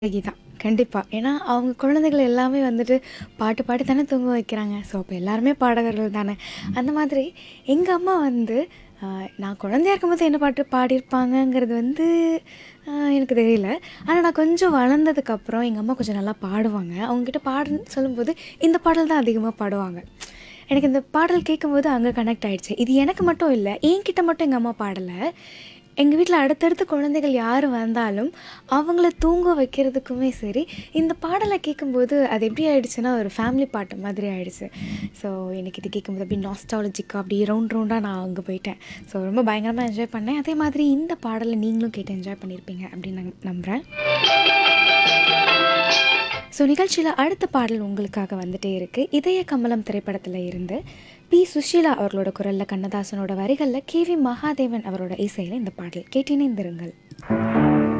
அழகி தான். கண்டிப்பா. ஏன்னா, அவங்க குழந்தைகள எல்லாமே வந்துட்டு பாட்டு பாடி தானே தூங்க வைக்கிறாங்க. ஸோ, அப்ப எல்லாருமே பாடகர்கள் தானே. அந்த மாதிரி எங்க அம்மா வந்து அ நான் குழந்தையா இருக்கும்போது என்ன பாட்டு பாடியிருப்பாங்கங்கிறது வந்து அ எனக்கு தெரியல. ஆனா, நான் கொஞ்சம் வளர்ந்ததுக்கப்புறம் எங்க அம்மா கொஞ்சம் நல்லா பாடுவாங்க. அவங்ககிட்ட பாடுன்னு சொல்லும்போது, இந்த பாடல் தான் அதிகமா பாடுவாங்க. எனக்கு இந்த பாடல் கேட்கும்போது அங்க கனெக்ட் ஆயிடுச்சு. இது எனக்கு மட்டும் இல்ல. என்கிட்ட மட்டும் எங்க அம்மா பாடல. எங்க வீட்ல அடுத்தடுத்து குழந்தைகள் யார் வந்தாலும், அவங்கள தூங்க வைக்கிறதுக்குமே சரி, இந்த பாடல கேட்கும்போது அது எப்படி ஆயிடுச்சுன்னா, ஒரு ஃபேமிலி பாட்டு மாதிரி ஆயிடுச்சு. ஸோ, எனக்கு இது கேட்கும்போது அப்படியே நாஸ்டாலஜிக்கா அப்படியே ரவுண்ட் ரவுண்டா நான் அங்க போயிட்டேன். ஸோ, ரொம்ப பயங்கரமா என்ஜாய் பண்ணேன். அதே மாதிரி இந்த பாடல நீங்களும் கேட்டு என்ஜாய் பண்ணியிருப்பீங்க அப்படின்னு நான் நம்புறேன். ஸோ, நிகழ்ச்சியில அடுத்த பாடல் உங்களுக்காக வந்துட்டே இருக்கு. இதய கமலம் திரைப்படத்துல இருந்து பி. சுஷீலா அவர்களோட குரல்ல கண்ணதாசனோட வரிகள்ல கே.வி. மகாதேவன் அவரோட இசையில இந்த பாடல். கேட்டு இணைந்திருங்கள்.